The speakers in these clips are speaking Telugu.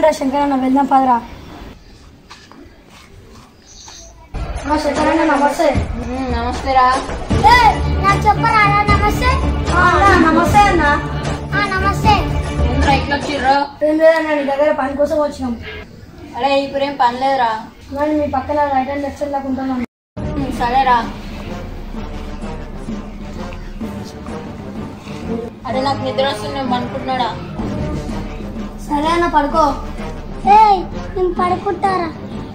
వచ్చిండ్రా శంకరన్న వెళ్దాం పదరా మా శంకరన్న నమస్తే నమస్తే రా నాకు చెప్పరా నమస్తే ఆ, అన్న, నమస్తే అన్న ఆ, నమస్తే ఎందుకు ఇట్లా వచ్చిర్రు ఏం లేదన్న నీ దగ్గర పని కోసం వచ్చినాం అరే ఇప్పుడు ఏం పని లేదురా కానీ మీ పక్కన రైట్ అండ్ లెఫ్ట్ సైడ్ లాగా ఉంటున్నాం ఉమ్, సరేరా అరే నాకు నిద్ర వస్తుంది నేను పనుకుంటున్నాడా సరే అన్న పడుకో ఏయ్ నేను పడుకుంటారా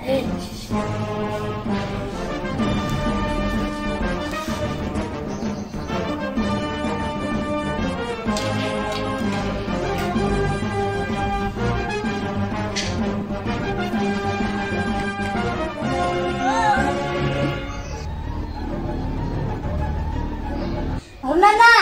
అవునన్నా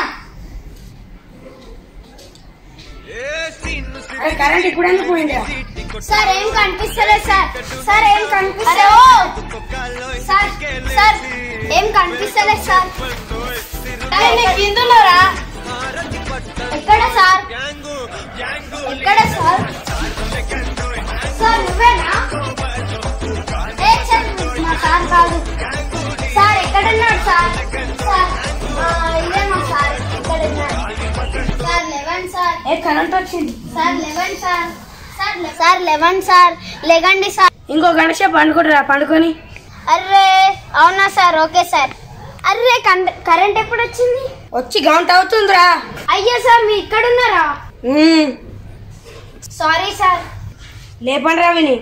అరే కరెంట్ ఇప్పుడు ఎందుకు పోయిందా సార్ ఏం కనిపిస్తలేదు సార్ సార్ ఏం కనిపిస్తలేదు సార్ సార్ ఏం కనిపిస్తలేదు సార్ కిందున్నారా ఎక్కడ సార్ ఎక్కడ సార్ సార్ నువ్వేనా ఏ సార్ మా సార్ కాదు సార్ ఎక్కడున్నాడు సార్ సార్ ఆ, ఇదే మా సార్ ఎక్కడున్నాడు సార్ లెవెన్ సార్ ఏ కరెంట్ వచ్చింది సార్ లెవెన్ సార్ సార్ లె- సార్ లెవెన్ సార్ లెగండి సార్ ఇంకో గంట సేపు పండుకుంటారా పండుకొని అర్రే అవునా సార్ ఓకే సార్ అర్రే కన్- కరెంట్ ఎప్పుడు వచ్చింది వచ్చి గంట అవుతుందిరా అయ్యో సార్ మీరు ఇక్కడ ఉన్నారా ఉమ్, సారీ సార్ లేపండి రా విని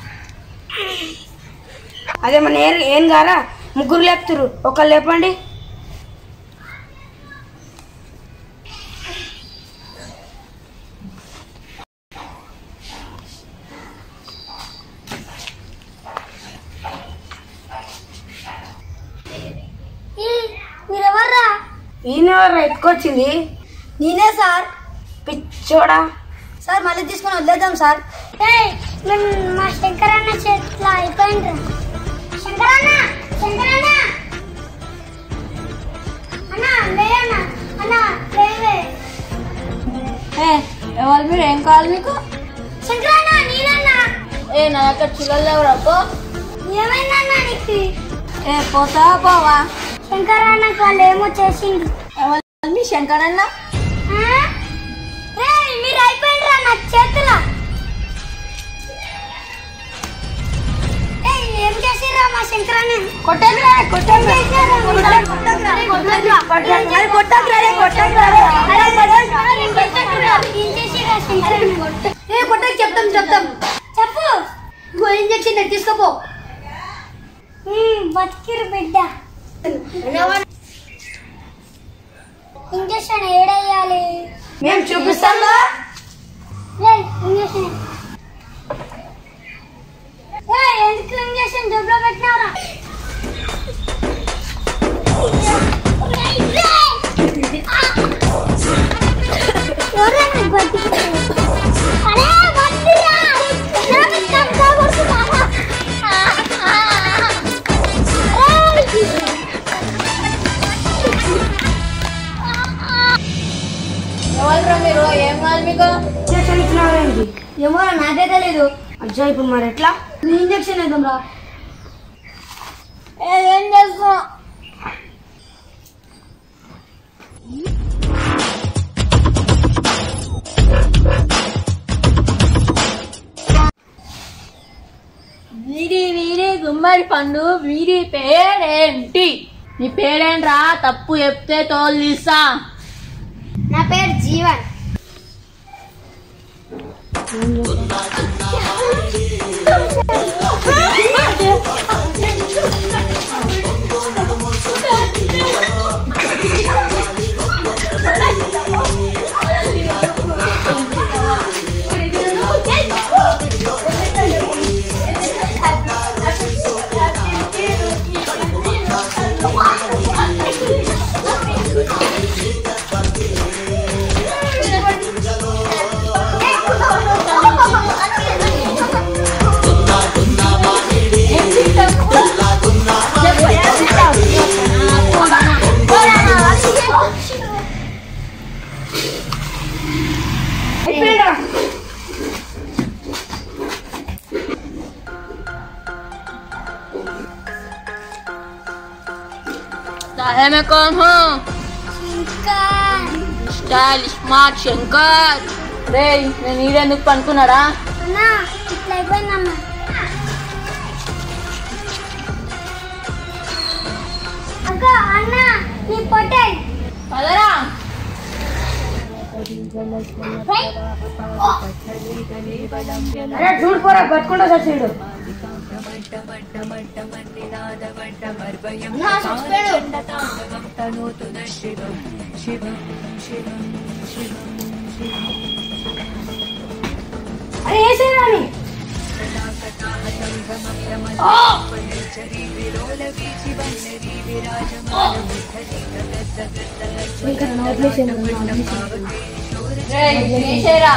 అదే మన ఏం ఏం గారా ముగ్గురు లేపుతురు ఒకళ్ళు లేపండి మీరెవర్రా ఈయన ఎవరు ఎత్తుకొచ్చింది నేనే సార్ పిచ్చోడా సార్ మళ్ళీ తీసుకొని వదిలేద్దాం సార్ మేము మా శంకరన్న చేతిలో అయిపోయింది శంకరన్న శంకరన్న అన్న లేదన్న అన్న లేవే ఏ ఎవరు మీరు ఏం కావాలి మీకు శంకరన్న నేనన్న ఏ నా దగ్గర చిల్లలు లేవు రబ్బో ఏమైందన్న నీకు ఏ పోతా పోవా శంకరన్న వాళ్ళు ఏమో చేసింది ఎవరు మీ శంకరన్న ఆ? రేయ్, మీరు అయిపోయిండ్రా నా చేతిలో ఏయ్, ఏం చేసిర్రా మా శంకరన్న కొట్టండి కొట్టండి ఏ కొట్టకి చెప్తాం చెప్తాం చెప్పు ఇంకో ఇంజక్షన్ తీసుకోపో బతికిరు బిడ్డ ఇంజక్షన్ ఏడయ్యాలి మేము చూపిస్తాం రేయ్, ఇంజక్షన్ ఏయ్, ఎందుకు ఇంజక్షన్ జబ్బులో పెట్టినారా ఎవరండి బతికిరు? అరే, వద్దురా. నా మీద కంకా కొడుతున్నారా? ఎవరు మీరు ఏం కావాలి మీకు ఇంజక్షన్ ఇచ్చినారేంటి ఏమో నాకే తెలీదు అజ్జా ఇప్పుడు మరి ఎట్లా ఇంజక్షన్ వేద్దాం రా ఏం చేస్తున్నావు వీరి వీరి గుమ్మడి పండు వీరి పేరేంటి నీ పేరేంట్రా తప్పు చెప్తే తోలు తీస్తా నా పేరు జీవన్ साहे में कौन हूँ శంకర్ స్టైల్ స్మార్ట్ శంకర్ రే నేను ఈడెందుకు పనుకున్నారా అన్న ఇట్లా అయిపోయిందన్న అక్క అన్న నీ పొట్టేల్ పదరా అరే చూడు పోరా బతుకుంటా సచ్చిడు అరే వేసేదాన్ని రే తీసేరా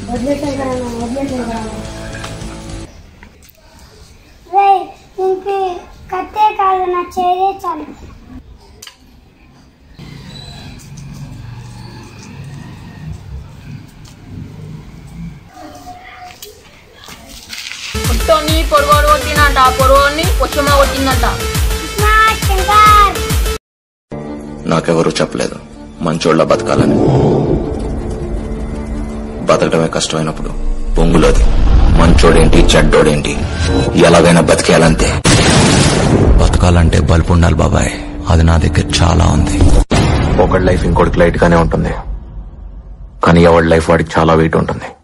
రే ఇంక కత్తే కాదు నా చేరే చాలు పుట్టోని పొరుగోడు కొట్టినట పొరుగోని పొచ్చమ్మ కొట్టిందట స్మార్ట్ శంకర్ నాకెవరూ చెప్పలేదు మంచోళ్ళ బతకాలని బతకడమే కష్టమైనప్పుడు పొంగులోది మంచోడేంటి చెడ్డోడేంటి ఎలాగైనా బతికేయాలంతే బతకాలంటే బలుపు ఉండాలి బాబాయ్ అది నా దగ్గర చాలా ఉంది ఒకడి లైఫ్ ఇంకోటికి లైట్ గానే ఉంటుంది కానీ ఎవడి లైఫ్ వాడికి చాలా వెయిట్ ఉంటుంది